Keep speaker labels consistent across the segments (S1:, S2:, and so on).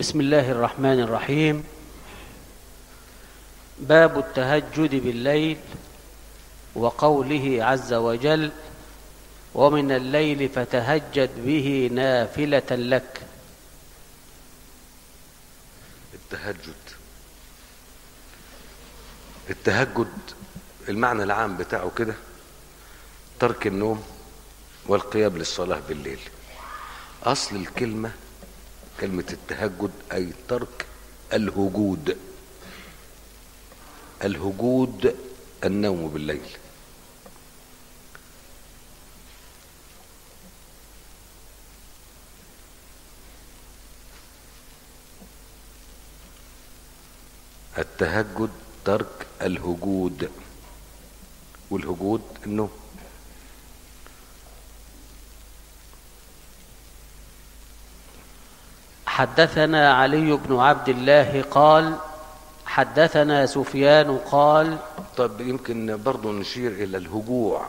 S1: بسم الله الرحمن الرحيم باب التهجد بالليل وقوله عز وجل ومن الليل فتهجد به نافلة لك
S2: التهجد التهجد المعنى العام بتاعه كده ترك النوم والقيام للصلاة بالليل أصل الكلمة كلمة التهجد أي ترك الهجود الهجود النوم بالليل التهجد ترك الهجود والهجود النوم
S1: حدثنا علي بن عبد الله قال حدثنا سفيان قال
S2: طب يمكن برضو نشير إلى الهجوع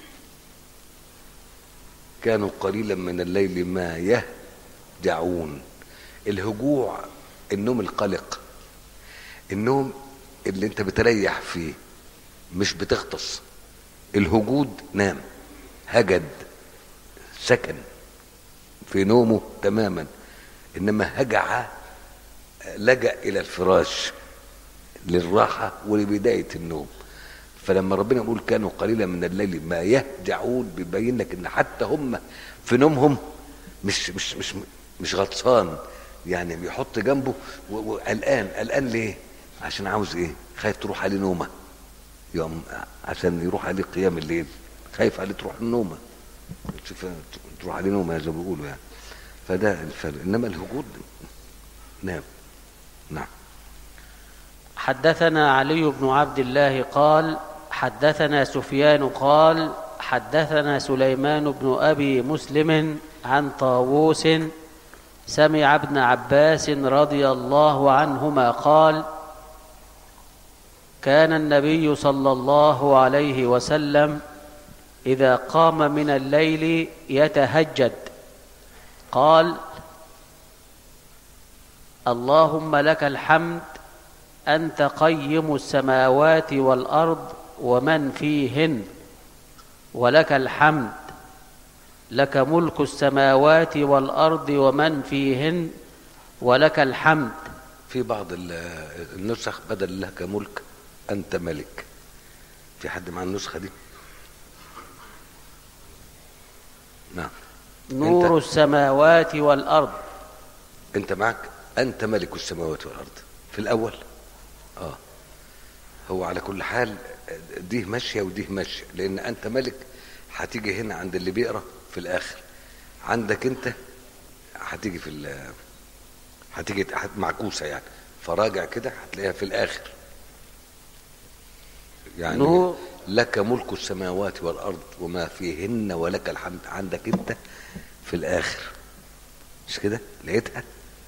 S2: كانوا قليلا من الليل ما يهجعون الهجوع النوم القلق النوم اللي انت بتريح فيه مش بتغطس الهجود نام هجد سكن في نومه تماما انما هجع لجأ الى الفراش للراحة ولبداية النوم فلما ربنا يقول كانوا قليلا من الليل ما يهجعون بيبين لك ان حتى هم في نومهم مش مش مش مش غطسان يعني بيحط جنبه وقلقان قلقان ليه؟ عشان عاوز ايه؟ خايف تروح عليه نومه يوم عشان يروح عليه قيام الليل خايف عليه تروح النومه تشوف تروح عليه نومه زي ما بيقولوا يعني فده الفرق انما الهجود نعم نعم
S1: حدثنا علي بن عبد الله قال حدثنا سفيان قال حدثنا سليمان بن ابي مسلم عن طاووس سمع ابن عباس رضي الله عنهما قال كان النبي صلى الله عليه وسلم اذا قام من الليل يتهجد قال اللهم لك الحمد انت قيم السماوات والارض ومن فيهن ولك الحمد لك ملك السماوات والارض ومن فيهن ولك الحمد
S2: في بعض النسخ بدل لك ملك انت ملك في حد مع النسخه دي نعم
S1: نور
S2: انت
S1: السماوات والارض
S2: انت معك انت ملك السماوات والارض في الاول اه هو على كل حال دي ماشيه ودي ماشيه لان انت ملك هتيجي هنا عند اللي بيقرا في الاخر عندك انت هتيجي في ال هتيجي معكوسه يعني فراجع كده هتلاقيها في الاخر يعني
S1: نور.
S2: لك ملك السماوات والارض وما فيهن ولك الحمد عندك انت في الاخر مش كده لقيتها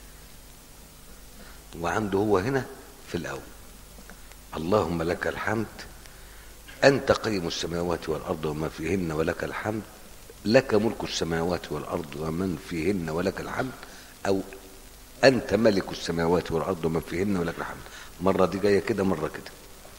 S2: وعنده هو هنا في الاول اللهم لك الحمد انت قيم السماوات والارض وما فيهن ولك الحمد لك ملك السماوات والارض ومن فيهن ولك الحمد او انت ملك السماوات والارض ومن فيهن ولك الحمد مره دي جايه كده مره كده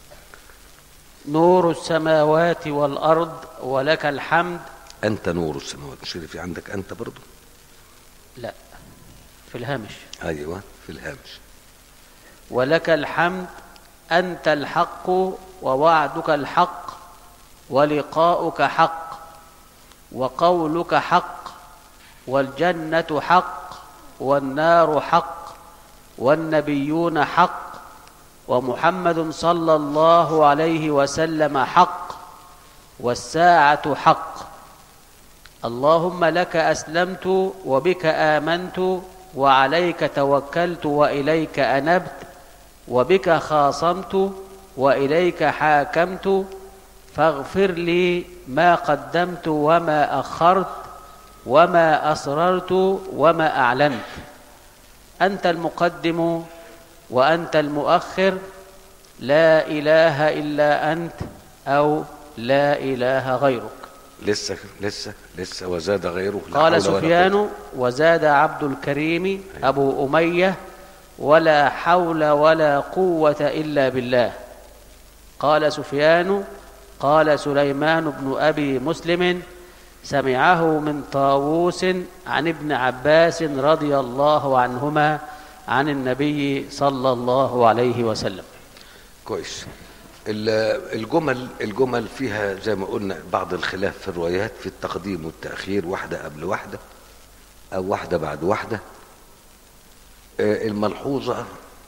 S1: نور السماوات والارض ولك الحمد
S2: انت نور السماوات مش في عندك انت برضو
S1: لا في الهامش
S2: ايوه في الهامش
S1: ولك الحمد انت الحق ووعدك الحق ولقاؤك حق وقولك حق والجنه حق والنار حق والنبيون حق ومحمد صلى الله عليه وسلم حق والساعه حق اللهم لك اسلمت وبك امنت وعليك توكلت واليك انبت وبك خاصمت واليك حاكمت فاغفر لي ما قدمت وما اخرت وما اسررت وما اعلنت انت المقدم وانت المؤخر لا اله الا انت او لا اله غيرك
S2: لسه لسه لسه وزاد غيره لا
S1: قال
S2: حول ولا قوة.
S1: سفيان وزاد عبد الكريم ابو اميه ولا حول ولا قوة إلا بالله قال سفيان قال سليمان بن أبي مسلم سمعه من طاووس عن ابن عباس رضي الله عنهما عن النبي صلى الله عليه وسلم
S2: كويس ال- الجمل الجمل فيها زي ما قلنا بعض الخلاف في الروايات في التقديم والتأخير واحدة قبل واحدة أو واحدة بعد واحدة آه، الملحوظة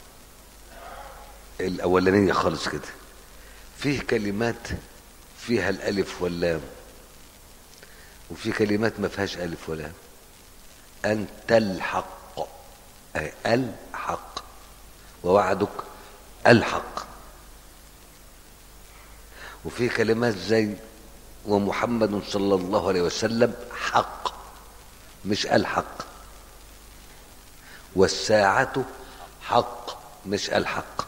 S2: الأولانية خالص كده فيه كلمات فيها الألف واللام وفي كلمات ما فيهاش ألف ولام أن تلحق أي الحق ووعدك الحق وفي كلمات زي ومحمد صلى الله عليه وسلم حق مش الحق والساعة حق مش الحق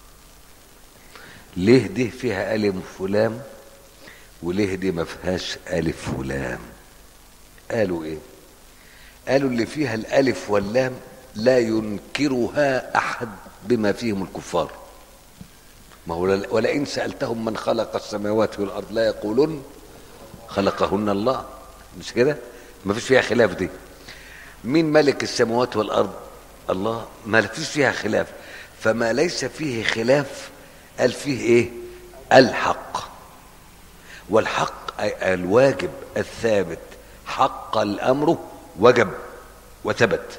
S2: ليه دي فيها ألف ولام وليه دي ما فيهاش ألف ولام قالوا ايه قالوا اللي فيها الألف واللام لا ينكرها أحد بما فيهم الكفار ما هو ل- ولئن سألتهم من خلق السماوات والأرض لا يقولون خلقهن الله مش كده ما فيش فيها خلاف دي مين ملك السماوات والأرض الله ما فيش فيها خلاف فما ليس فيه خلاف قال فيه ايه الحق والحق أي الواجب الثابت حق الأمر وجب وثبت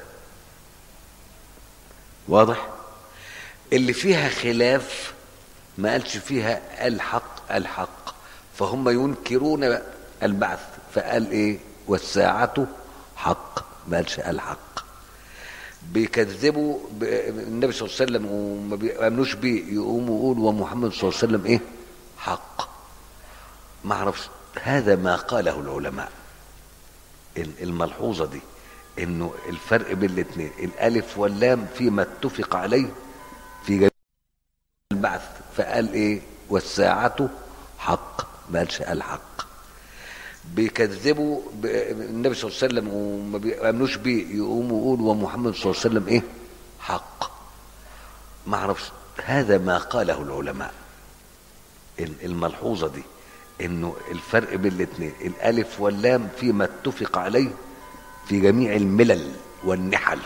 S2: واضح اللي فيها خلاف ما قالش فيها الحق الحق فهم ينكرون البعث فقال ايه والساعة حق ما قالش الحق بيكذبوا ب- النبي صلى الله عليه وسلم وما بيؤمنوش بيه يقوموا يقولوا ومحمد صلى الله عليه وسلم ايه حق ما اعرفش هذا ما قاله العلماء ال- الملحوظه دي انه الفرق بين الاثنين الالف واللام فيما اتفق عليه في جميع البعث فقال ايه والساعه حق ما قالش الحق بيكذبوا ب- النبي صلى الله عليه وسلم وما بيؤمنوش بيه يقوموا يقولوا ومحمد صلى الله عليه وسلم ايه حق ما اعرفش هذا ما قاله العلماء ال- الملحوظه دي انه الفرق بين الاثنين الالف واللام فيما اتفق عليه في جميع الملل والنحل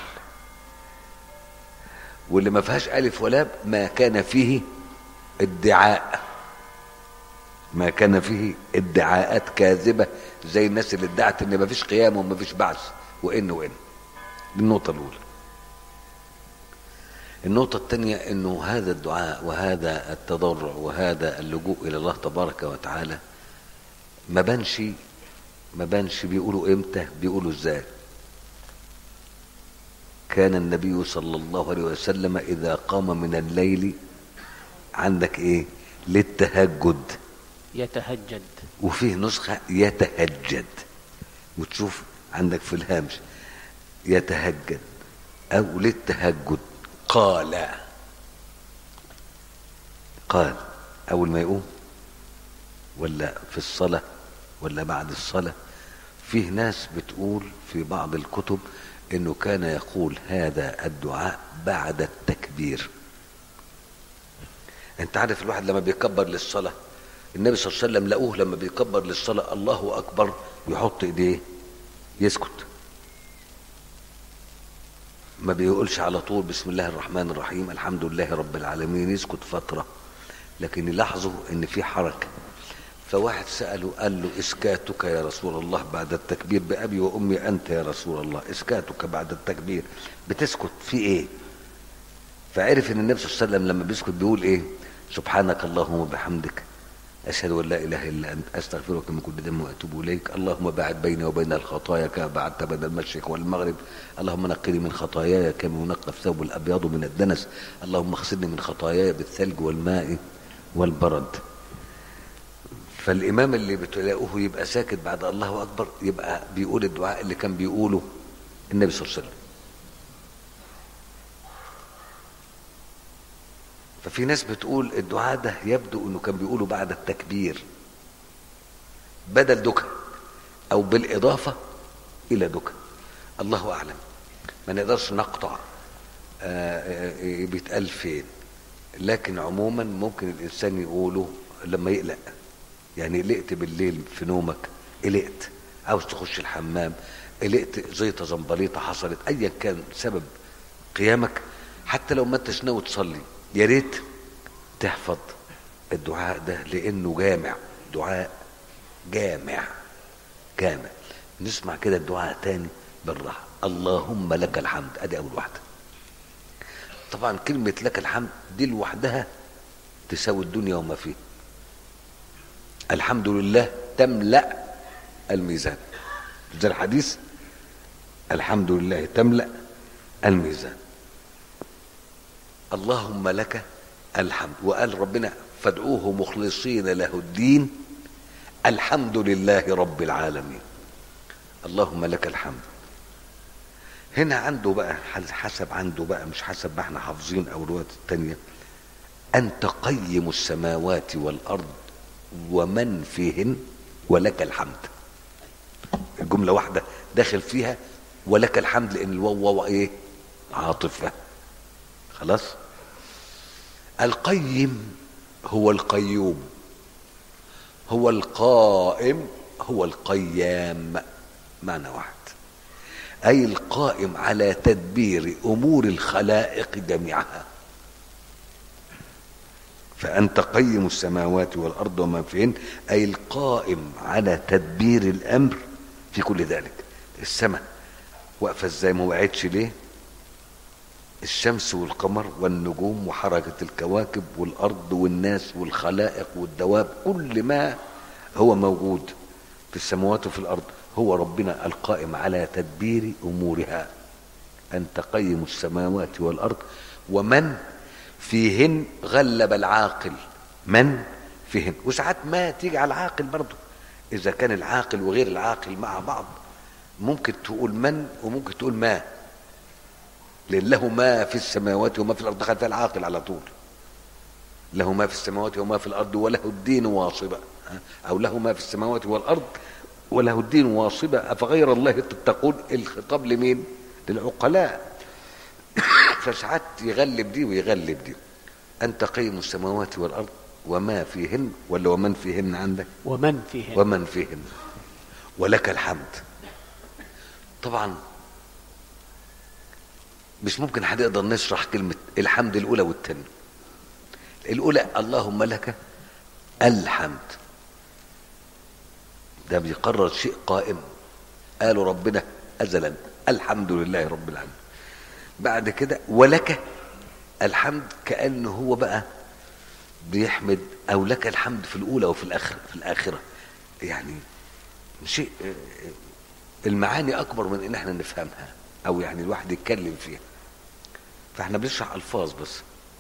S2: واللي ما فيهاش الف ولام ما كان فيه ادعاء ما كان فيه ادعاءات كاذبه زي الناس اللي ادعت ان ما فيش قيامه وما فيش بعث وان وان دي النقطه الاولى النقطة الثانية انه هذا الدعاء وهذا التضرع وهذا اللجوء الى الله تبارك وتعالى ما بانش ما بانش بيقولوا امتى بيقولوا ازاي كان النبي صلى الله عليه وسلم اذا قام من الليل عندك ايه للتهجد
S1: يتهجد
S2: وفيه نسخة يتهجد وتشوف عندك في الهامش يتهجد أو للتهجد قال قال أول ما يقوم ولا في الصلاة ولا بعد الصلاة فيه ناس بتقول في بعض الكتب انه كان يقول هذا الدعاء بعد التكبير انت عارف الواحد لما بيكبر للصلاة النبي صلى الله عليه وسلم لقوه لما بيكبر للصلاة الله أكبر يحط إيديه يسكت ما بيقولش على طول بسم الله الرحمن الرحيم الحمد لله رب العالمين يسكت فترة لكن يلاحظوا ان في حركة فواحد سأله قال له اسكاتك يا رسول الله بعد التكبير بأبي وأمي أنت يا رسول الله اسكاتك بعد التكبير بتسكت في ايه فعرف ان النبي صلى الله عليه وسلم لما بيسكت بيقول ايه سبحانك اللهم وبحمدك أشهد أن لا إله إلا أنت أستغفرك من كل ذنب وأتوب إليك اللهم باعد بيني وبين الخطايا كما بعدت بين المشرق والمغرب اللهم نقني من خطاياي كما ينقى الثوب الأبيض من الدنس اللهم اغسلني من خطاياي بالثلج والماء والبرد فالإمام اللي بتلاقوه يبقى ساكت بعد الله أكبر يبقى بيقول الدعاء اللي كان بيقوله النبي صلى الله عليه وسلم ففي ناس بتقول الدعاء ده يبدو انه كان بيقوله بعد التكبير بدل دكا او بالاضافه الى دكا الله اعلم ما نقدرش نقطع آه، آه، بيتقال فين لكن عموما ممكن الانسان يقوله لما يقلق يعني قلقت بالليل في نومك قلقت عاوز تخش الحمام قلقت زيطه زنبليطه حصلت ايا كان سبب قيامك حتى لو ما انتش ناوي تصلي يا ريت تحفظ الدعاء ده لانه جامع دعاء جامع جامع نسمع كده الدعاء تاني بالراحه اللهم لك الحمد ادي اول واحده طبعا كلمه لك الحمد دي لوحدها تساوي الدنيا وما فيها الحمد لله تملا الميزان ده الحديث الحمد لله تملا الميزان اللهم لك الحمد وقال ربنا فادعوه مخلصين له الدين الحمد لله رب العالمين اللهم لك الحمد هنا عنده بقى حسب عنده بقى مش حسب ما احنا حافظين او الروايات التانية انت قيم السماوات والارض ومن فيهن ولك الحمد الجملة واحدة داخل فيها ولك الحمد لان الواو واو ايه عاطفة خلاص القيم هو القيوم هو القائم هو القيام معنى واحد اي القائم على تدبير امور الخلائق جميعها فانت قيم السماوات والارض وما فيهن اي القائم على تدبير الامر في كل ذلك السماء واقفه ازاي ما وقعتش ليه الشمس والقمر والنجوم وحركة الكواكب والأرض والناس والخلائق والدواب كل ما هو موجود في السماوات وفي الأرض هو ربنا القائم على تدبير أمورها أنت قيم السماوات والأرض ومن فيهن غلب العاقل من فيهن وساعات ما تيجي على العاقل برضه إذا كان العاقل وغير العاقل مع بعض ممكن تقول من وممكن تقول ما لأن له ما في السماوات وما في الأرض دخل فيها العاقل على طول له ما في السماوات وما في الأرض وله الدين واصبا أو له ما في السماوات والأرض وله الدين واصبا أفغير الله تتقون الخطاب لمين؟ للعقلاء فساعات يغلب دي ويغلب دي أنت قيم السماوات والأرض وما فيهن ولا ومن فيهن عندك
S1: ومن فيهن
S2: ومن فيهن ولك الحمد طبعا مش ممكن هنقدر نشرح كلمة الحمد الأولى والثانية الأولى اللهم لك الحمد ده بيقرر شيء قائم قالوا ربنا أزلا الحمد لله رب العالمين بعد كده ولك الحمد كأنه هو بقى بيحمد أو لك الحمد في الأولى وفي الآخرة في الآخرة يعني شيء المعاني أكبر من إن احنا نفهمها أو يعني الواحد يتكلم فيها فاحنا بنشرح الفاظ بس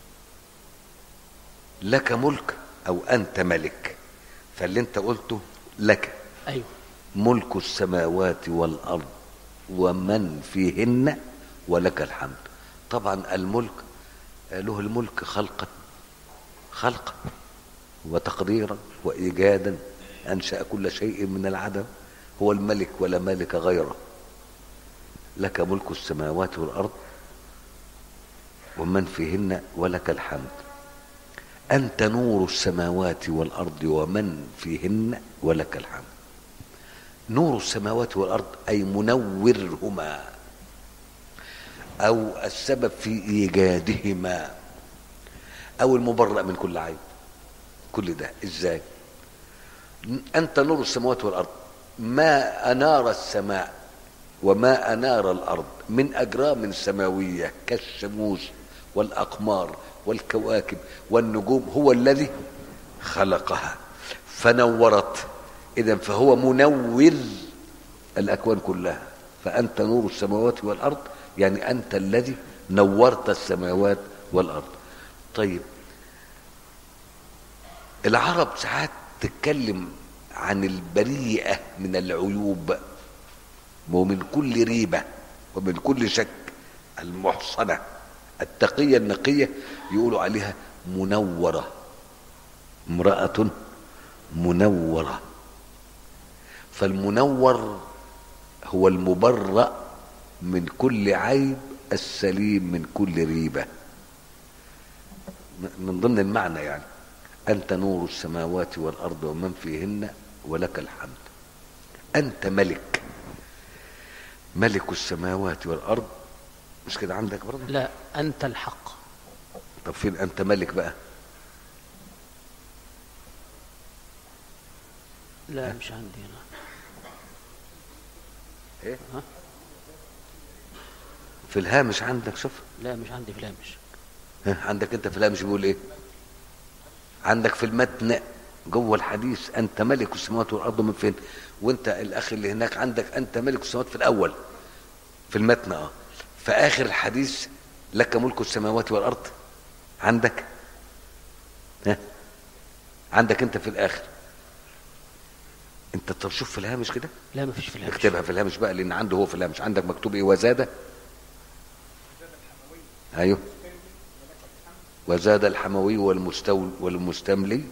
S2: لك ملك او انت ملك فاللي انت قلته لك
S1: أيوه
S2: ملك السماوات والارض ومن فيهن ولك الحمد طبعا الملك له الملك خلقا خلقا وتقديرا وايجادا انشا كل شيء من العدم هو الملك ولا مالك غيره لك ملك السماوات والارض ومن فيهن ولك الحمد انت نور السماوات والارض ومن فيهن ولك الحمد نور السماوات والارض اي منورهما او السبب في ايجادهما او المبرأ من كل عيب كل ده ازاي انت نور السماوات والارض ما انار السماء وما انار الارض من اجرام سماويه كالشموس والاقمار والكواكب والنجوم هو الذي خلقها فنورت اذا فهو منور الاكوان كلها فانت نور السماوات والارض يعني انت الذي نورت السماوات والارض طيب العرب ساعات تتكلم عن البريئه من العيوب ومن كل ريبه ومن كل شك المحصنه التقيه النقيه يقولوا عليها منوره امراه منوره فالمنور هو المبرأ من كل عيب السليم من كل ريبة م- من ضمن المعنى يعني أنت نور السماوات والأرض ومن فيهن ولك الحمد أنت ملك ملك السماوات والأرض مش كده عندك برضه
S1: لا أنت الحق
S2: طب فين أنت ملك بقى
S1: لا مش عندي أنا
S2: إيه؟
S1: ها؟
S2: في الهامش عندك شوف
S1: لا مش عندي في الهامش
S2: ها عندك انت في الهامش بيقول ايه عندك في المتن جوه الحديث انت ملك السماوات والارض من فين وانت الاخ اللي هناك عندك انت ملك السماوات في الاول في المتن اه في اخر الحديث لك ملك السماوات والارض عندك ها عندك انت في الاخر انت طب شوف في الهامش كده
S1: لا ما فيش في الهامش
S2: اكتبها في الهامش بقى لان عنده هو في الهامش عندك مكتوب ايه وزاد ايوه وزاد الحموي والمستول والمستملي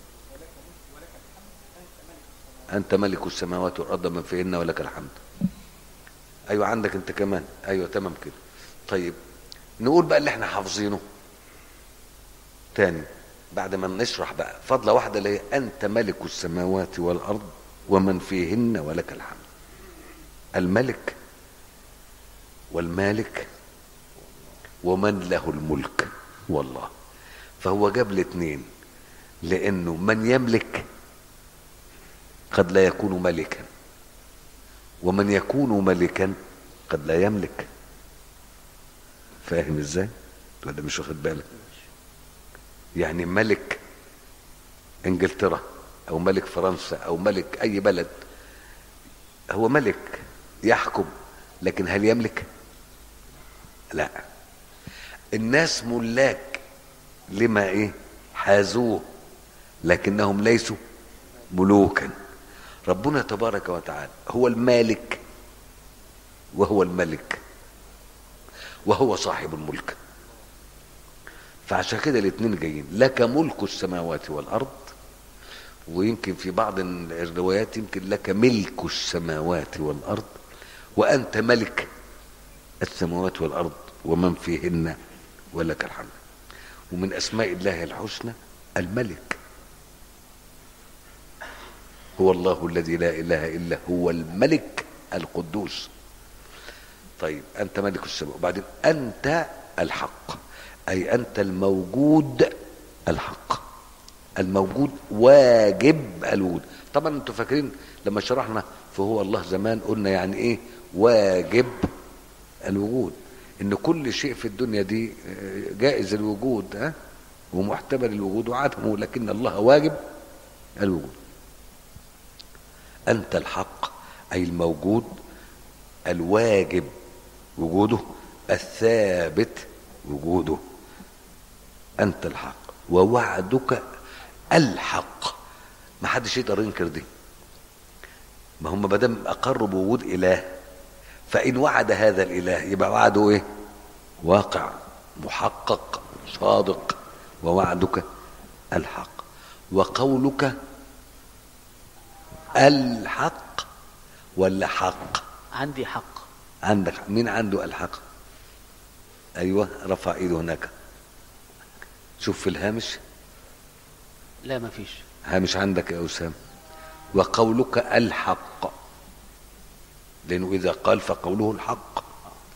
S2: انت ملك السماوات والارض من فيهن ولك الحمد ايوه عندك انت كمان ايوه تمام كده طيب نقول بقى اللي احنا حافظينه تاني بعد ما نشرح بقى فضلة واحدة اللي هي أنت ملك السماوات والأرض ومن فيهن ولك الحمد الملك والمالك ومن له الملك والله فهو جاب الاثنين لأنه من يملك قد لا يكون ملكا ومن يكون ملكا قد لا يملك فاهم ازاي ولا مش واخد بالك يعني ملك انجلترا او ملك فرنسا او ملك اي بلد هو ملك يحكم لكن هل يملك لا الناس ملاك لما ايه حازوه لكنهم ليسوا ملوكا ربنا تبارك وتعالى هو المالك وهو الملك وهو صاحب الملك فعشان كده الاثنين جايين لك ملك السماوات والارض ويمكن في بعض الروايات يمكن لك ملك السماوات والارض وانت ملك السماوات والارض ومن فيهن ولك الحمد ومن اسماء الله الحسنى الملك هو الله الذي لا اله الا هو الملك القدوس طيب انت ملك السماء وبعدين انت الحق اي انت الموجود الحق الموجود واجب الوجود طبعا انتوا فاكرين لما شرحنا فهو الله زمان قلنا يعني ايه واجب الوجود ان كل شيء في الدنيا دي جائز الوجود ها ومحتمل الوجود وعدمه لكن الله واجب الوجود انت الحق اي الموجود الواجب وجوده الثابت وجوده انت الحق ووعدك الحق ما حدش يقدر ينكر دي ما هم ما دام اقروا بوجود اله فان وعد هذا الاله يبقى وعده ايه واقع محقق صادق ووعدك الحق وقولك الحق ولا حق
S1: عندي حق
S2: عندك مين عنده الحق ايوه رفع ايده هناك شوف في الهامش
S1: لا ما فيش
S2: هامش عندك يا اسامه وقولك الحق لانه اذا قال فقوله الحق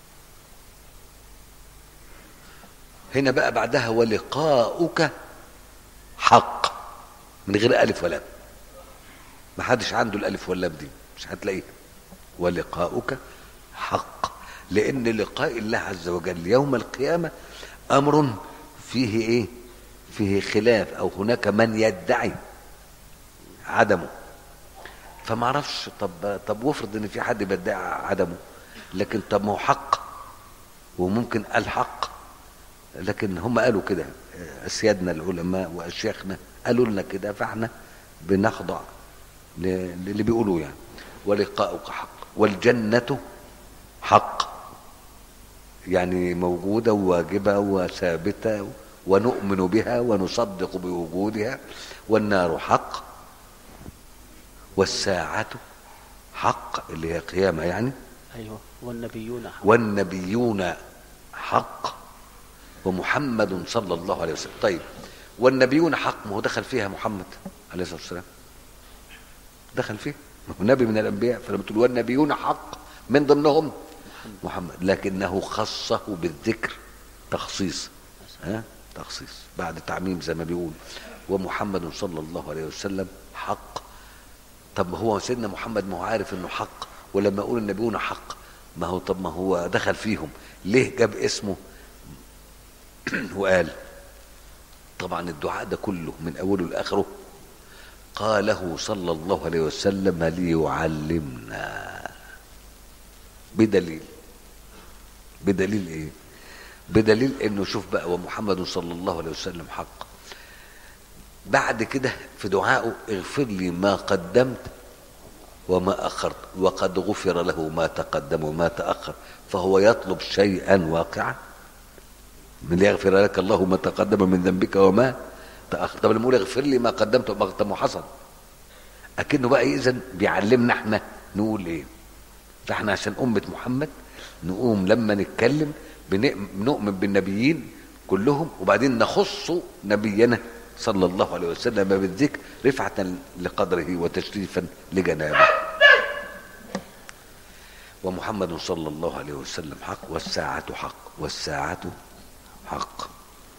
S2: هنا بقى بعدها ولقاؤك حق من غير الف ولام ما حدش عنده الالف واللام دي مش هتلاقيها ولقاؤك حق لان لقاء الله عز وجل يوم القيامه امر فيه ايه فيه خلاف او هناك من يدعي عدمه فما اعرفش طب طب وافرض ان في حد بيدعي عدمه لكن طب ما هو حق وممكن الحق لكن هم قالوا كده اسيادنا العلماء واشياخنا قالوا لنا كده فاحنا بنخضع للي بيقولوا يعني ولقاؤك حق والجنة حق يعني موجودة وواجبة وثابتة ونؤمن بها ونصدق بوجودها والنار حق والساعة حق اللي هي قيامة يعني
S1: ايوه والنبيون حق
S2: والنبيون حق ومحمد صلى الله عليه وسلم طيب والنبيون حق ما هو دخل فيها محمد عليه الصلاه والسلام دخل فيه ما هو نبي من الانبياء فلما تقول والنبيون حق من ضمنهم محمد لكنه خصه بالذكر تخصيص ها تخصيص بعد تعميم زي ما بيقول ومحمد صلى الله عليه وسلم حق طب هو سيدنا محمد ما هو عارف انه حق ولما يقول النبيون حق ما هو طب ما هو دخل فيهم ليه جاب اسمه وقال طبعا الدعاء ده كله من اوله لاخره قاله صلى الله عليه وسلم ليعلمنا بدليل بدليل ايه بدليل انه شوف بقى ومحمد صلى الله عليه وسلم حق بعد كده في دعائه اغفر لي ما قدمت وما اخرت وقد غفر له ما تقدم وما تاخر فهو يطلب شيئا واقعا من يغفر لك الله ما تقدم من ذنبك وما تاخر طب لما يقول اغفر لي ما قدمت وما قدم حصل اكنه بقى اذا بيعلمنا احنا نقول ايه فاحنا عشان امه محمد نقوم لما نتكلم بنؤمن بالنبيين كلهم وبعدين نخص نبينا صلى الله عليه وسلم بالذكر رفعة لقدره وتشريفا لجنابه ومحمد صلى الله عليه وسلم حق والساعة حق والساعة حق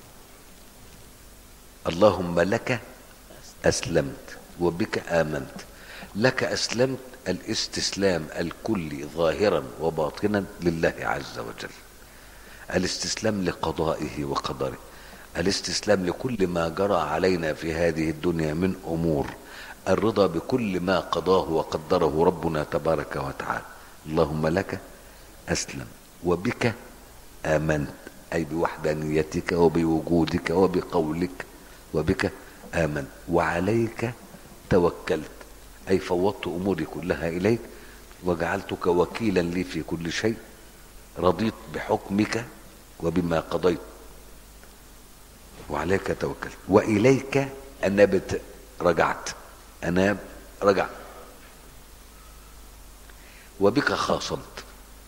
S2: اللهم لك أسلمت وبك آمنت لك أسلمت الاستسلام الكلي ظاهرا وباطنا لله عز وجل الاستسلام لقضائه وقدره الاستسلام لكل ما جرى علينا في هذه الدنيا من امور الرضا بكل ما قضاه وقدره ربنا تبارك وتعالى اللهم لك اسلم وبك امنت اي بوحدانيتك وبوجودك وبقولك وبك امنت وعليك توكلت اي فوضت اموري كلها اليك وجعلتك وكيلا لي في كل شيء رضيت بحكمك وبما قضيت وعليك توكلت واليك انبت رجعت اناب رجعت وبك خاصمت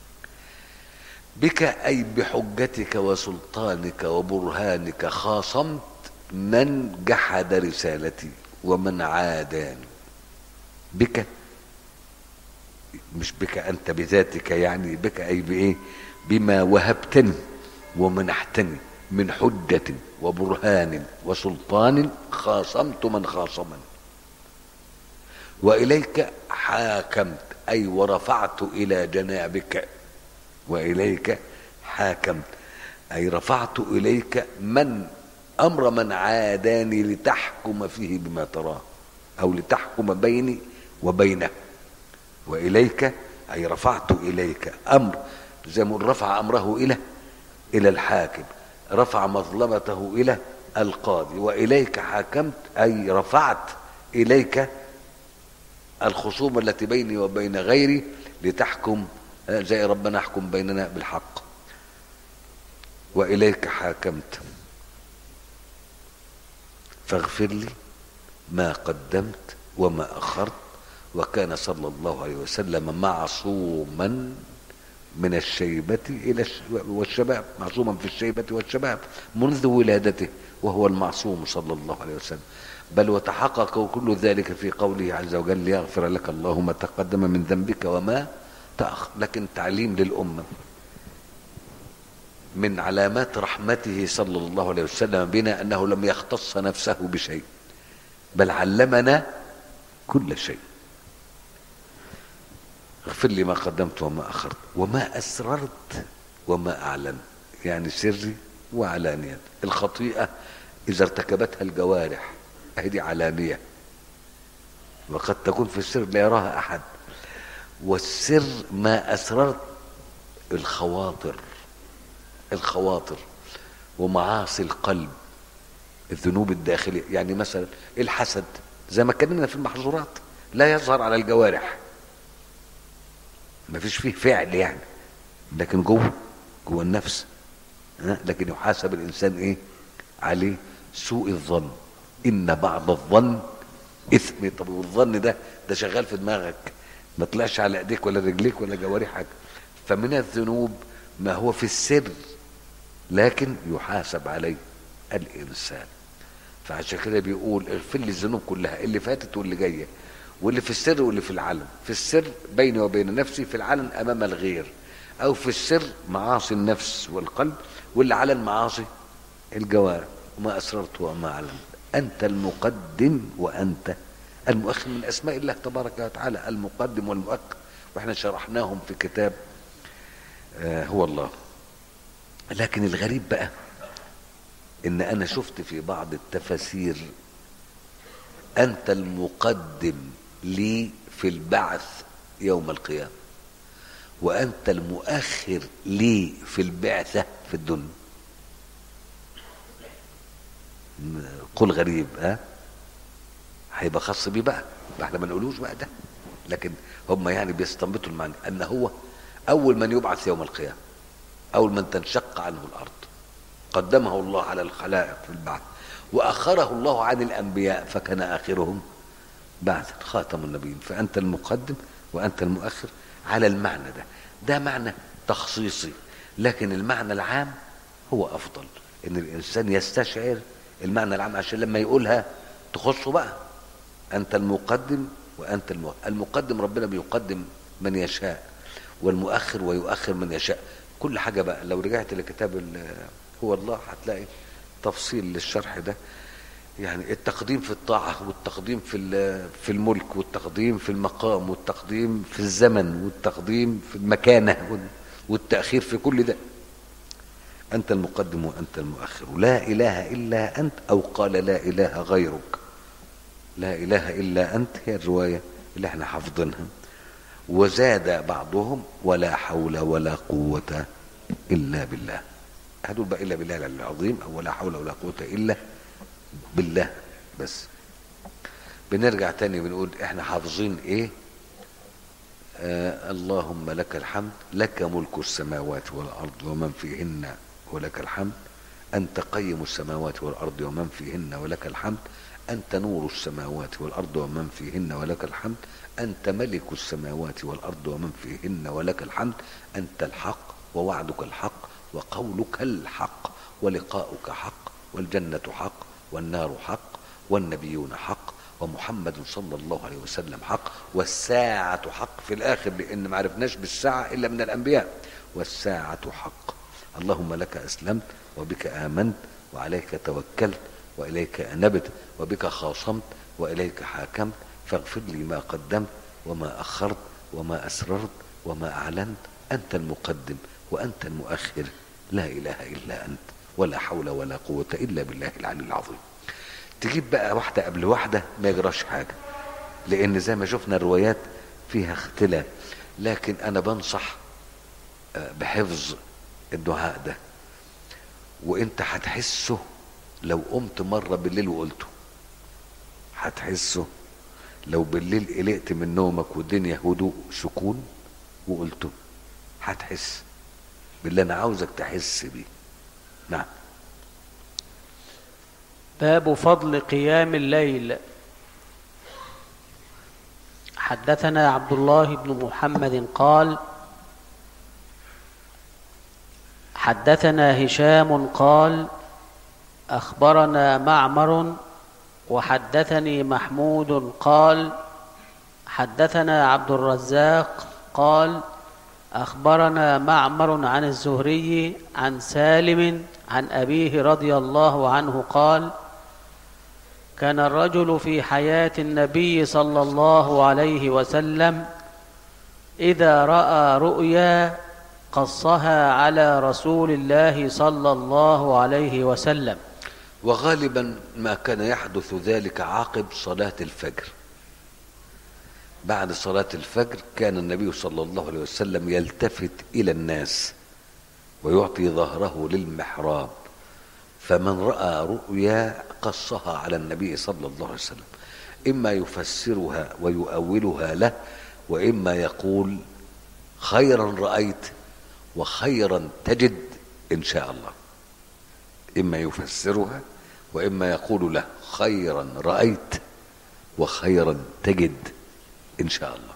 S2: بك اي بحجتك وسلطانك وبرهانك خاصمت من جحد رسالتي ومن عاداني بك مش بك انت بذاتك يعني بك اي بايه بما وهبتني ومنحتني من حجة وبرهان وسلطان خاصمت من خاصمني وإليك حاكمت أي ورفعت إلى جنابك وإليك حاكمت أي رفعت إليك من أمر من عاداني لتحكم فيه بما تراه أو لتحكم بيني وبينه وإليك أي رفعت إليك أمر زي ما رفع أمره إلى إلى الحاكم رفع مظلمته إلى القاضي وإليك حاكمت أي رفعت إليك الخصومة التي بيني وبين غيري لتحكم زي ربنا احكم بيننا بالحق وإليك حاكمت فاغفر لي ما قدمت وما أخرت وكان صلى الله عليه وسلم معصوما من الشيبة إلى والشباب معصوما في الشيبة والشباب منذ ولادته وهو المعصوم صلى الله عليه وسلم بل وتحقق كل ذلك في قوله عز وجل ليغفر لك الله ما تقدم من ذنبك وما تأخر لكن تعليم للأمة من علامات رحمته صلى الله عليه وسلم بنا أنه لم يختص نفسه بشيء بل علمنا كل شيء اغفر لي ما قدمت وما أخرت وما أسررت وما أعلنت يعني سري وعلانية الخطيئة إذا ارتكبتها الجوارح هذه علانية وقد تكون في السر لا يراها أحد والسر ما أسررت الخواطر الخواطر ومعاصي القلب الذنوب الداخلية يعني مثلا الحسد زي ما اتكلمنا في المحظورات لا يظهر على الجوارح ما فيش فيه فعل يعني لكن جوه جوه النفس ها؟ لكن يحاسب الانسان ايه عليه سوء الظن ان بعض الظن اثم طب والظن ده ده شغال في دماغك ما طلعش على ايديك ولا رجليك ولا جوارحك فمن الذنوب ما هو في السر لكن يحاسب عليه الإنسان فعشان كده بيقول اغفر لي الذنوب كلها اللي فاتت واللي جايه واللي في السر واللي في العلن في السر بيني وبين نفسي في العلن امام الغير او في السر معاصي النفس والقلب واللي علن معاصي الجوارح وما اسررت وما اعلنت انت المقدم وانت المؤخر من اسماء الله تبارك وتعالى المقدم والمؤخر واحنا شرحناهم في كتاب آه هو الله لكن الغريب بقى ان انا شفت في بعض التفاسير انت المقدم لي في البعث يوم القيامه وانت المؤخر لي في البعثه في الدنيا قول غريب ها هيبقى خاص بيه بقى احنا ما نقولوش بقى ده لكن هم يعني بيستنبطوا المعنى ان هو اول من يبعث يوم القيامه اول من تنشق عنه الارض قدمه الله على الخلائق في البعث واخره الله عن الانبياء فكان اخرهم بعثا خاتم النبيين فانت المقدم وانت المؤخر على المعنى ده ده معنى تخصيصي لكن المعنى العام هو افضل ان الانسان يستشعر المعنى العام عشان لما يقولها تخصه بقى انت المقدم وانت المؤخر المقدم ربنا بيقدم من يشاء والمؤخر ويؤخر من يشاء كل حاجه بقى لو رجعت لكتاب هو الله هتلاقي تفصيل للشرح ده يعني التقديم في الطاعة والتقديم في في الملك والتقديم في المقام والتقديم في الزمن والتقديم في المكانة والتأخير في كل ده أنت المقدم وأنت المؤخر لا إله إلا أنت أو قال لا إله غيرك لا إله إلا أنت هي الرواية اللي احنا حافظينها وزاد بعضهم ولا حول ولا قوة إلا بالله هدول بقى إلا بالله العظيم أو ولا حول ولا قوة إلا بالله بس بنرجع تاني بنقول احنا حافظين ايه آه اللهم لك الحمد لك ملك السماوات والارض ومن فيهن ولك الحمد انت قيم السماوات والارض ومن فيهن ولك الحمد انت نور السماوات والارض ومن فيهن ولك الحمد انت ملك السماوات والارض ومن فيهن ولك الحمد انت الحق ووعدك الحق وقولك الحق ولقاؤك حق والجنه حق والنار حق والنبيون حق ومحمد صلى الله عليه وسلم حق والساعة حق في الآخر لأن ما عرفناش بالساعة إلا من الأنبياء والساعة حق اللهم لك أسلمت وبك آمنت وعليك توكلت وإليك أنبت وبك خاصمت وإليك حاكمت فاغفر لي ما قدمت وما أخرت وما أسررت وما أعلنت أنت المقدم وأنت المؤخر لا إله إلا أنت ولا حول ولا قوة إلا بالله العلي العظيم تجيب بقى واحدة قبل واحدة ما يجراش حاجة لأن زي ما شفنا الروايات فيها اختلاف لكن أنا بنصح بحفظ الدعاء ده وانت هتحسه لو قمت مرة بالليل وقلته هتحسه لو بالليل قلقت من نومك والدنيا هدوء سكون وقلته هتحس باللي انا عاوزك تحس بيه نعم
S1: باب فضل قيام الليل حدثنا عبد الله بن محمد قال حدثنا هشام قال اخبرنا معمر وحدثني محمود قال حدثنا عبد الرزاق قال اخبرنا معمر عن الزهري عن سالم عن ابيه رضي الله عنه قال كان الرجل في حياه النبي صلى الله عليه وسلم اذا راى رؤيا قصها على رسول الله صلى الله عليه وسلم
S2: وغالبا ما كان يحدث ذلك عقب صلاة الفجر بعد صلاة الفجر كان النبي صلى الله عليه وسلم يلتفت إلى الناس ويعطي ظهره للمحراب فمن رأى رؤيا قصها على النبي صلى الله عليه وسلم إما يفسرها ويؤولها له وإما يقول خيرا رأيت وخيرا تجد إن شاء الله إما يفسرها وإما يقول له خيرا رأيت وخيرا تجد إن شاء الله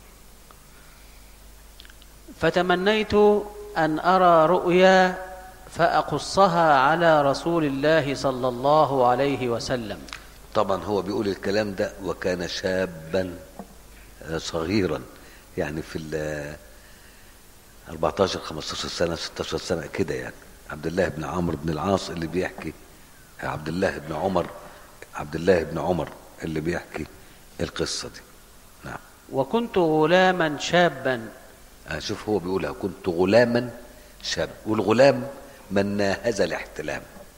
S1: فتمنيت أن أرى رؤيا فأقصها على رسول الله صلى الله عليه وسلم
S2: طبعا هو بيقول الكلام ده وكان شابا آه، صغيرا يعني في ال 14 15 سنه 16 سنه كده يعني عبد الله بن عمرو بن العاص اللي بيحكي عبد الله بن عمر عبد الله بن عمر اللي بيحكي القصه دي نعم
S1: وكنت غلاما شابا
S2: آه، شوف هو بيقولها كنت غلاما شاب والغلام من ناهز الاحتلام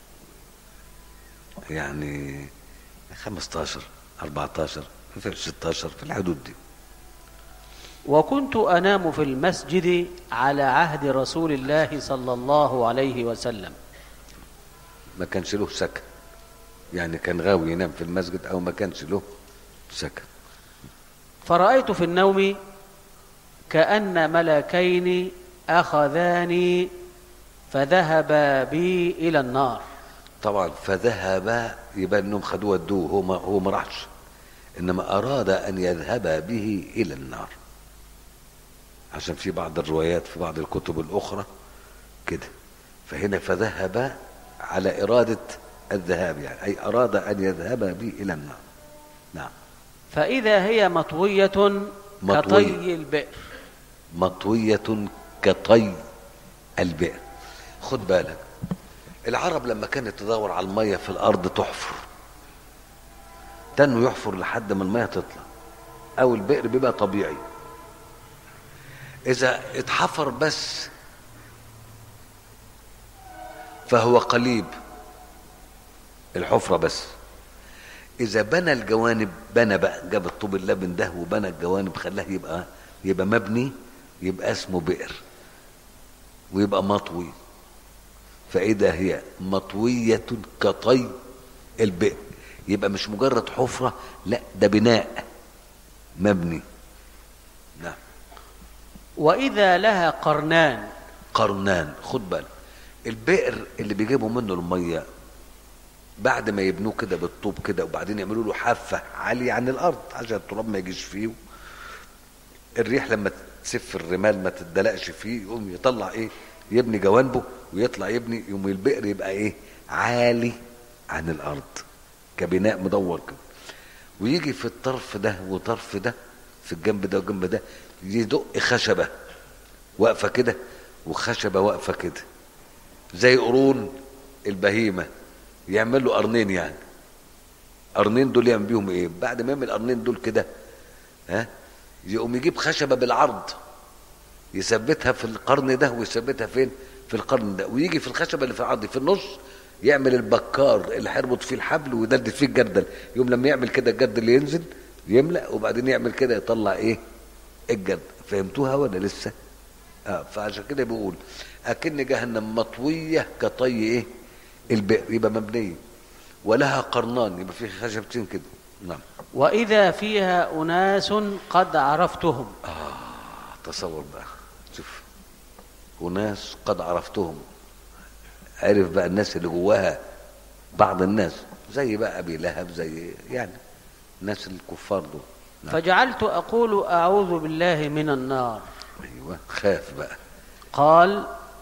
S2: يعني 15 14 في 16 في الحدود دي
S1: وكنت أنام في المسجد على عهد رسول الله صلى الله عليه وسلم
S2: ما كانش له سكن يعني كان غاوي ينام في المسجد او ما كانش له سكن
S1: فرأيت في النوم كأن ملكين أخذاني فذهبا بي إلى النار
S2: طبعا فذهب يبقى انهم خدوه ودوه هو ما هو ما راحش انما اراد ان يذهب به الى النار عشان في بعض الروايات في بعض الكتب الاخرى كده فهنا فذهب على اراده الذهاب يعني اي اراد ان يذهب به الى النار نعم
S1: فإذا هي مطوية
S2: مطوية.
S1: كطي البئر
S2: مطوية كطي البئر خد بالك العرب لما كانت تدور على المية في الأرض تحفر تنو يحفر لحد ما المية تطلع أو البئر بيبقى طبيعي إذا اتحفر بس فهو قليب الحفرة بس إذا بنى الجوانب بنى بقى جاب الطوب اللبن ده وبنى الجوانب خلاه يبقى يبقى مبني يبقى اسمه بئر ويبقى مطوي فإذا هي مطوية كطي البئر يبقى مش مجرد حفرة لا ده بناء مبني نعم
S1: وإذا لها قرنان
S2: قرنان خد بالك البئر اللي بيجيبوا منه الميه بعد ما يبنوه كده بالطوب كده وبعدين يعملوا له حافه عاليه عن الارض عشان التراب ما يجيش فيه الريح لما تسف الرمال ما تدلقش فيه يقوم يطلع ايه يبني جوانبه ويطلع يبني يقوم البئر يبقى ايه عالي عن الارض كبناء مدور كده ويجي في الطرف ده وطرف ده في الجنب ده والجنب ده يدق خشبه واقفه كده وخشبه واقفه كده زي قرون البهيمه يعمل له قرنين يعني قرنين دول يعمل بيهم ايه بعد ما يعمل قرنين دول كده ها يقوم يجيب خشبه بالعرض يثبتها في القرن ده ويثبتها فين في القرن ده ويجي في الخشبه اللي في العرض في النص يعمل البكار اللي هيربط فيه الحبل ويدلدل فيه الجردل يوم لما يعمل كده الجردل ينزل يملا وبعدين يعمل كده يطلع ايه الجردل فهمتوها ولا لسه اه فعشان كده بيقول اكن جهنم مطويه كطي ايه البئر يبقى مبنيه ولها قرنان يبقى في خشبتين كده نعم
S1: وإذا فيها أناس قد عرفتهم
S2: تصور بقى شوف وناس قد عرفتهم عرف بقى الناس اللي جواها بعض الناس زي بقى ابي لهب زي يعني الناس الكفار دول نعم.
S1: فجعلت أقول أعوذ بالله من النار
S2: ايوه خاف بقى
S1: قال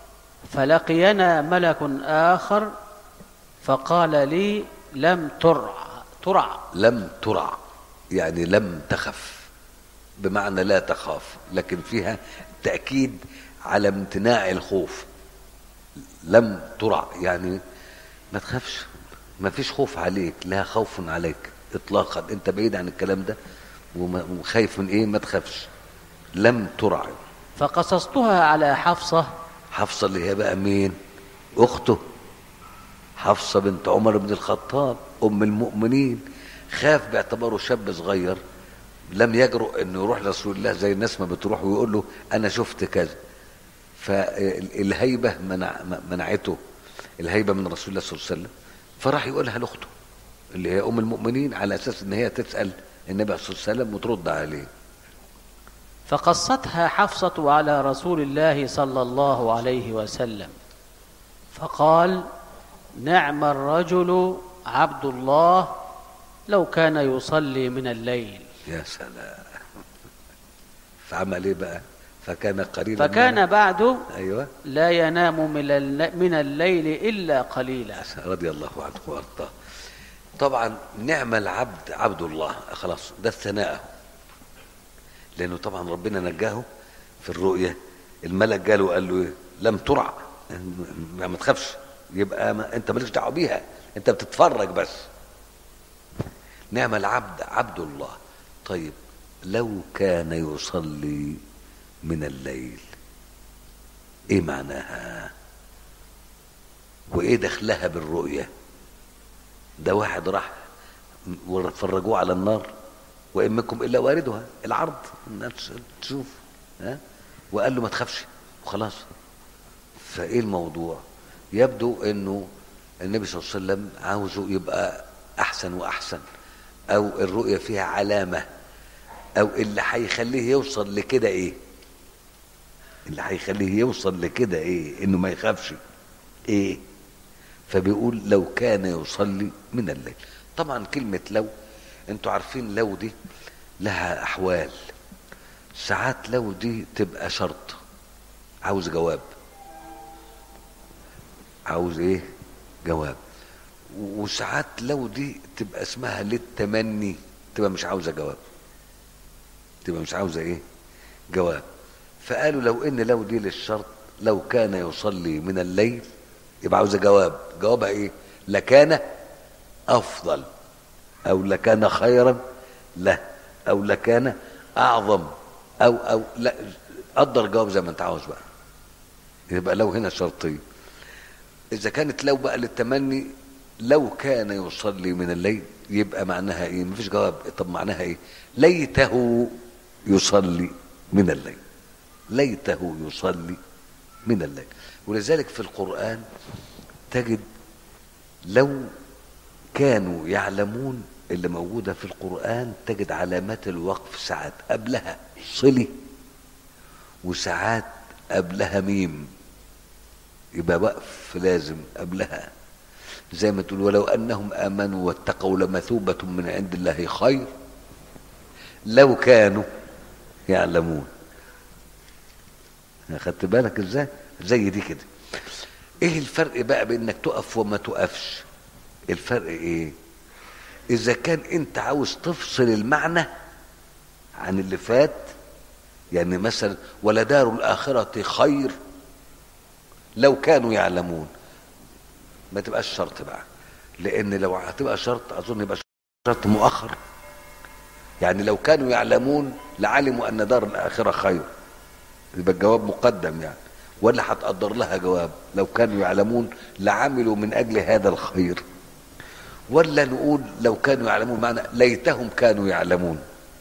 S1: فلقينا ملك آخر فقال لي لم ترع ترع
S2: لم ترع يعني لم تخف بمعنى لا تخاف لكن فيها تأكيد على امتناع الخوف لم ترع يعني ما تخافش ما فيش خوف عليك لا خوف عليك اطلاقا انت بعيد عن الكلام ده وما- وخايف من ايه ما تخافش لم ترع
S1: فقصصتها على حفصة
S2: حفصة اللي هي بقى مين اخته حفصة بنت عمر بن الخطاب ام المؤمنين خاف باعتباره شاب صغير لم يجرؤ انه يروح لرسول الله زي الناس ما بتروح ويقول له انا شفت كذا فالهيبة منع منعته الهيبة من رسول الله صلى الله عليه وسلم فراح يقولها لاخته اللي هي ام المؤمنين على اساس ان هي تسال النبي صلى الله عليه وسلم وترد عليه
S1: فقصتها حفصة على رسول الله صلى الله عليه وسلم فقال نعم الرجل عبد الله لو كان يصلي من الليل
S2: يا سلام فعمل ايه بقى فكان قليلا
S1: فكان بعد
S2: ايوه
S1: لا ينام من الل- من الليل إلا قليلا
S2: رضي الله عنه وارضاه طبعا نعم العبد عبد الله خلاص ده الثناء لانه طبعا ربنا نجاه في الرؤيه الملك جاله وقال له ايه لم ترع ما ما تخافش يبقى ما انت مالكش دعوه بيها انت بتتفرج بس نعم العبد عبد الله طيب لو كان يصلي من الليل ايه معناها وايه دخلها بالرؤيه ده واحد راح وفرجوه على النار وان منكم الا واردها العرض الناس تشوف ها وقال له ما تخافش وخلاص فايه الموضوع يبدو انه النبي صلى الله عليه وسلم عاوزه يبقى احسن واحسن او الرؤيه فيها علامه او اللي هيخليه يوصل لكده ايه اللي هيخليه يوصل لكده ايه انه ما يخافش ايه فبيقول لو كان يصلي من الليل طبعا كلمة لو انتوا عارفين لو دي لها احوال ساعات لو دي تبقى شرط عاوز جواب عاوز ايه جواب وساعات لو دي تبقى اسمها للتمني تبقى مش عاوزه جواب تبقى مش عاوزه ايه جواب فقالوا لو ان لو دي للشرط لو كان يصلي من الليل يبقى عاوزه جواب جوابها ايه لكان افضل او لكان خيرا له او لكان اعظم او او لا قدر جواب زي ما انت عاوز بقى يبقى لو هنا شرطيه اذا كانت لو بقى للتمني لو كان يصلي من الليل يبقى معناها ايه مفيش جواب طب معناها ايه ليته يصلي من الليل ليته يصلي من الليل ولذلك في القرآن تجد لو كانوا يعلمون اللي موجودة في القرآن تجد علامات الوقف ساعات قبلها صلي وساعات قبلها ميم يبقى وقف لازم قبلها زي ما تقول ولو أنهم آمنوا واتقوا لمثوبة من عند الله خير لو كانوا يعلمون خدت بالك ازاي زي دي كده ايه الفرق بقى بانك تقف وما تقفش الفرق ايه اذا كان انت عاوز تفصل المعنى عن اللي فات يعني مثلا ولدار الاخره خير لو كانوا يعلمون ما تبقاش شرط بقى لان لو هتبقى شرط اظن يبقى شرط مؤخر يعني لو كانوا يعلمون لعلموا ان دار الاخره خير يبقى الجواب مقدم يعني ولا هتقدر لها جواب لو كانوا يعلمون لعملوا من اجل هذا الخير ولا نقول لو كانوا يعلمون معنى ليتهم كانوا يعلمون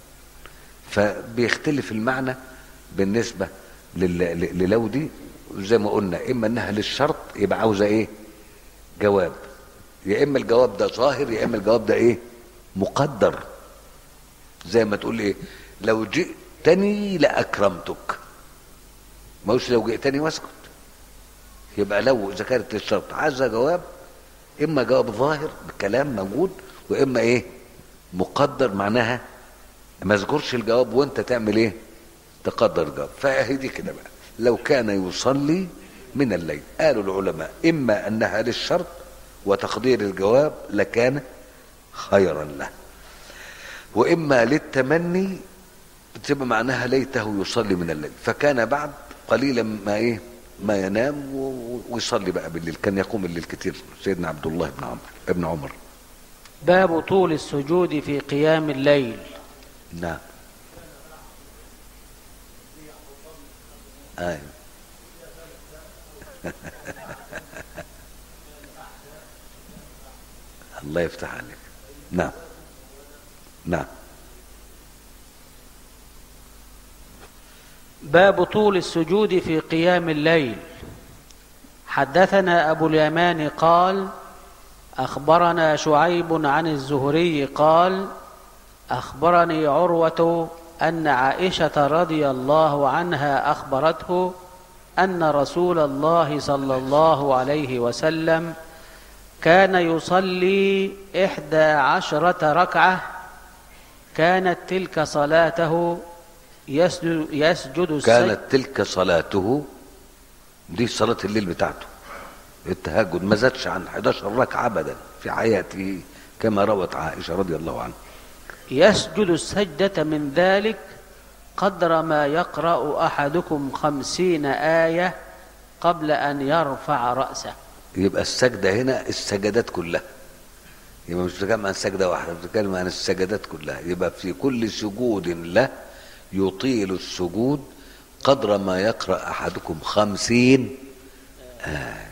S2: فبيختلف المعنى بالنسبة لل- للو دي زي ما قلنا اما انها للشرط يبقى عاوزة ايه جواب يا اما الجواب ده ظاهر يا اما الجواب ده ايه مقدر زي ما تقول ايه لو جئتني لاكرمتك ما هوش لو جئتني واسكت يبقى لو اذا كانت للشرط عايزه جواب اما جواب ظاهر بكلام موجود واما ايه مقدر معناها ما اذكرش الجواب وانت تعمل ايه تقدر الجواب فهي دي كده بقى لو كان يصلي من الليل قالوا العلماء اما انها للشرط وتقدير الجواب لكان خيرا له واما للتمني بتبقى معناها ليته يصلي من الليل فكان بعد قليلا ما ايه ما ينام و- ويصلي بقى بالليل كان يقوم الليل كتير سيدنا عبد الله بن عمر ابن عمر
S1: باب طول السجود في قيام الليل
S2: نعم ايوه الله يفتح عليك نعم نعم
S1: باب طول السجود في قيام الليل حدثنا ابو اليمان قال اخبرنا شعيب عن الزهري قال اخبرني عروه ان عائشه رضي الله عنها اخبرته ان رسول الله صلى الله عليه وسلم كان يصلي احدى عشره ركعه كانت تلك صلاته يسجد, يسجد السجد
S2: كانت تلك صلاته دي صلاة الليل بتاعته التهجد ما زادش عن 11 ركعة أبدا في حياته كما روت عائشة رضي الله عنها
S1: يسجد السجدة من ذلك قدر ما يقرأ أحدكم خمسين آية قبل أن يرفع رأسه
S2: يبقى السجدة هنا السجدات كلها يبقى مش بتتكلم عن سجدة واحدة بتتكلم عن السجدات كلها يبقى في كل سجود له يطيل السجود قدر ما يقرأ أحدكم خمسين آية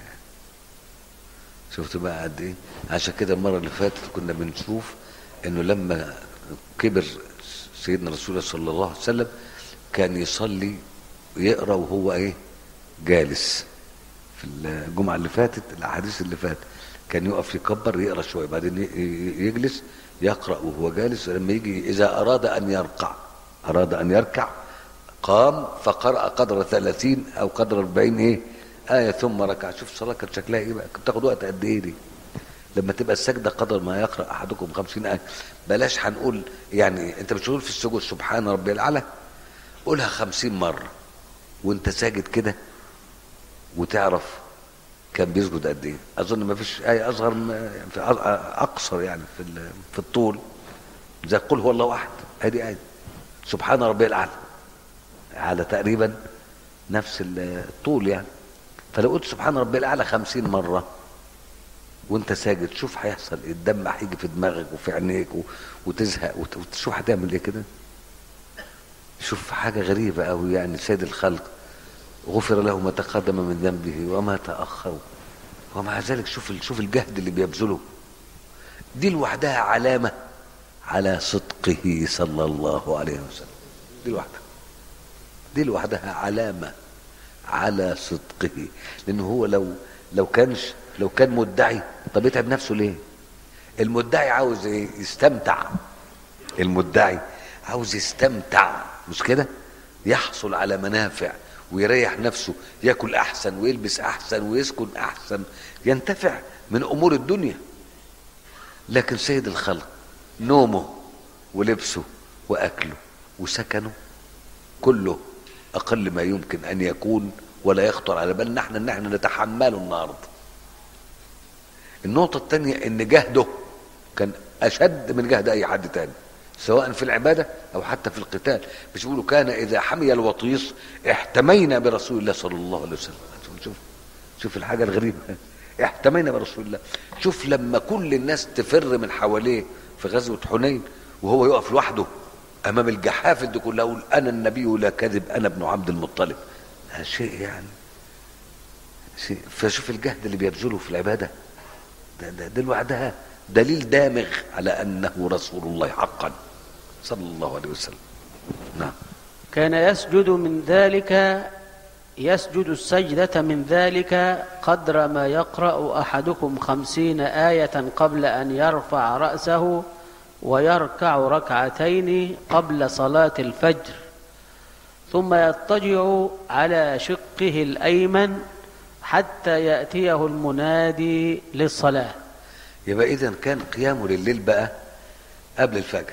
S2: شفت بقى قد ايه عشان كده المرة اللي فاتت كنا بنشوف انه لما كبر سيدنا رسول الله صلى الله عليه وسلم كان يصلي ويقرا وهو ايه جالس في الجمعة اللي فاتت الأحاديث اللي فاتت كان يقف يكبر يقرا شوية بعدين ي- ي- يجلس يقرأ وهو جالس ولما يجي إذا أراد أن يركع أراد أن يركع قام فقرأ قدر ثلاثين أو قدر أربعين إيه آية ثم ركع شوف الصلاة كانت شكلها إيه بقى كانت بتاخد وقت قد إيه دي لما تبقى السجدة قدر ما يقرأ أحدكم خمسين آية بلاش هنقول يعني أنت مش تقول في السجود سبحان ربي الأعلى قولها خمسين مرة وأنت ساجد كده وتعرف كان بيسجد قد ايه اظن ما فيش ايه اصغر من- في أ- اقصر يعني في ال- في الطول زي قل هو الله احد هذه ايه سبحان ربي الاعلى على تقريبا نفس ال- الطول يعني فلو قلت سبحان ربي الاعلى خمسين مره وانت ساجد شوف هيحصل ايه الدم هيجي في دماغك وفي عينيك و- وتزهق وت- وتشوف هتعمل ايه كده شوف حاجه غريبه قوي يعني سيد الخلق غفر له ما تقدم من ذنبه وما تأخر ومع ذلك شوف شوف الجهد اللي بيبذله دي لوحدها علامة على صدقه صلى الله عليه وسلم دي لوحدها دي لوحدها علامة على صدقه لأنه هو لو لو كانش لو كان مدعي طب يتعب نفسه ليه؟ المدعي عاوز ايه؟ يستمتع المدعي عاوز يستمتع مش كده يحصل على منافع ويريح نفسه ياكل احسن ويلبس احسن ويسكن احسن ينتفع من امور الدنيا لكن سيد الخلق نومه ولبسه واكله وسكنه كله اقل ما يمكن ان يكون ولا يخطر على بالنا احنا ان احنا نتحمله النهارده النقطة الثانية ان جهده كان اشد من جهد اي حد تاني سواء في العبادة او حتى في القتال مش بيقولوا كان اذا حمي الوطيس احتمينا برسول الله صلى الله عليه وسلم شوف شوف شوف الحاجة الغريبة احتمينا برسول الله شوف لما كل الناس تفر من حواليه في غزوة حنين وهو يقف لوحده امام الجحافل دي كلها يقول انا النبي لا كذب انا ابن عبد المطلب هذا شيء يعني شيء فشوف الجهد اللي بيبذله في العباده ده, ده, ده لوحدها دليل دامغ على انه رسول الله حقا صلى الله عليه وسلم نعم
S1: كان يسجد من ذلك يسجد السجدة من ذلك قدر ما يقرأ أحدكم خمسين آية قبل أن يرفع رأسه ويركع ركعتين قبل صلاة الفجر ثم يضطجع على شقه الأيمن حتى يأتيه المنادي للصلاة
S2: يبقى اذا كان قيامه لليل بقى قبل الفجر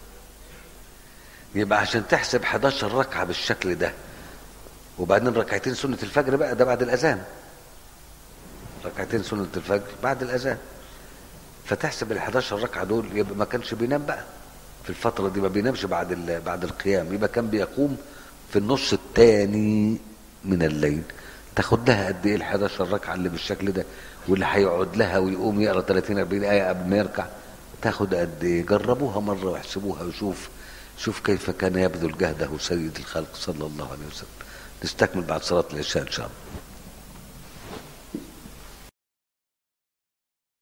S2: يبقى عشان تحسب 11 ركعه بالشكل ده وبعدين ركعتين سنه الفجر بقى ده بعد الاذان ركعتين سنه الفجر بعد الاذان فتحسب ال 11 ركعه دول يبقى ما كانش بينام بقى في الفتره دي ما بينامش بعد ال- بعد القيام يبقى كان بيقوم في النص الثاني من الليل تاخد لها قد ايه ال 11 ركعه اللي بالشكل ده واللي هيقعد لها ويقوم يقرا 30 40 ايه قبل ما يركع تاخد قد ايه جربوها مره واحسبوها وشوف شوف كيف كان يبذل جهده سيد الخلق صلى الله عليه وسلم نستكمل بعد صلاه العشاء ان شاء الله